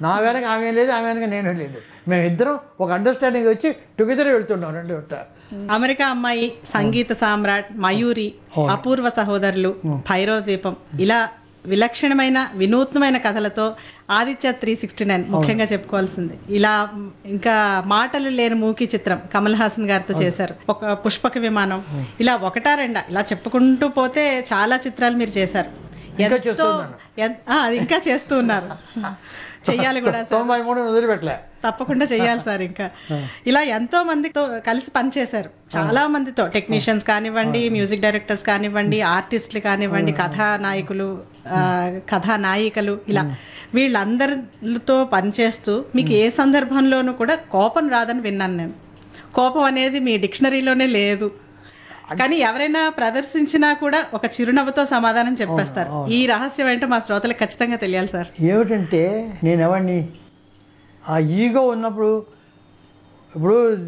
నా వెనక ఆమె లేదు ఆమె వెనక నేను లేదు మేమిద్దరం ఒక అండర్స్టాండింగ్ వచ్చి టుగెదర్ వెళ్తున్నాం రెండు చోట అమెరికా అమ్మాయి సంగీత సామ్రాట్ మయూరి అపూర్వ సహోదరులు భైరవ దీపం ఇలా విలక్షణమైన వినూత్నమైన కథలతో ఆదిత్య త్రీ సిక్స్టీ నైన్ ముఖ్యంగా చెప్పుకోవాల్సింది ఇలా ఇంకా మాటలు లేని మూకీ చిత్రం కమల్ హాసన్ గారితో చేశారు ఒక పుష్పక విమానం ఇలా ఒకటా రెండా ఇలా చెప్పుకుంటూ పోతే చాలా చిత్రాలు మీరు చేశారు ఇంకా ఎంతో చేస్తున్నాను. ఎన్- ఆ, అది ఇంకా చేస్తూ ఉన్నారు చెయ్యాలి కూడా సార్ తొంభై మూడు వదిలిపెట్టలే తప్పకుండా చెయ్యాలి సార్ ఇంకా ఇలా ఎంతో మందితో కలిసి పనిచేశారు చాలా మందితో టెక్నీషియన్స్ కానివ్వండి మ్యూజిక్ డైరెక్టర్స్ కానివ్వండి ఆర్టిస్టులు కానివ్వండి కథానాయకులు ఆ, కథానాయికలు ఇలా వీళ్ళందరితో పనిచేస్తూ మీకు ఏ సందర్భంలోనూ కూడా కోపం రాదని విన్నాను నేను కోపం అనేది మీ డిక్షనరీలోనే లేదు కానీ ఎవరైనా ప్రదర్శించినా కూడా ఒక చిరునవ్వుతో సమాధానం చెప్పేస్తారు ఈ రహస్యం ఏంటో మా శ్రోతలకు ఖచ్చితంగా తెలియాలి సార్ ఏమిటంటే నేను ఎవరిని ఆ ఈగో ఉన్నప్పుడు ఇప్పుడు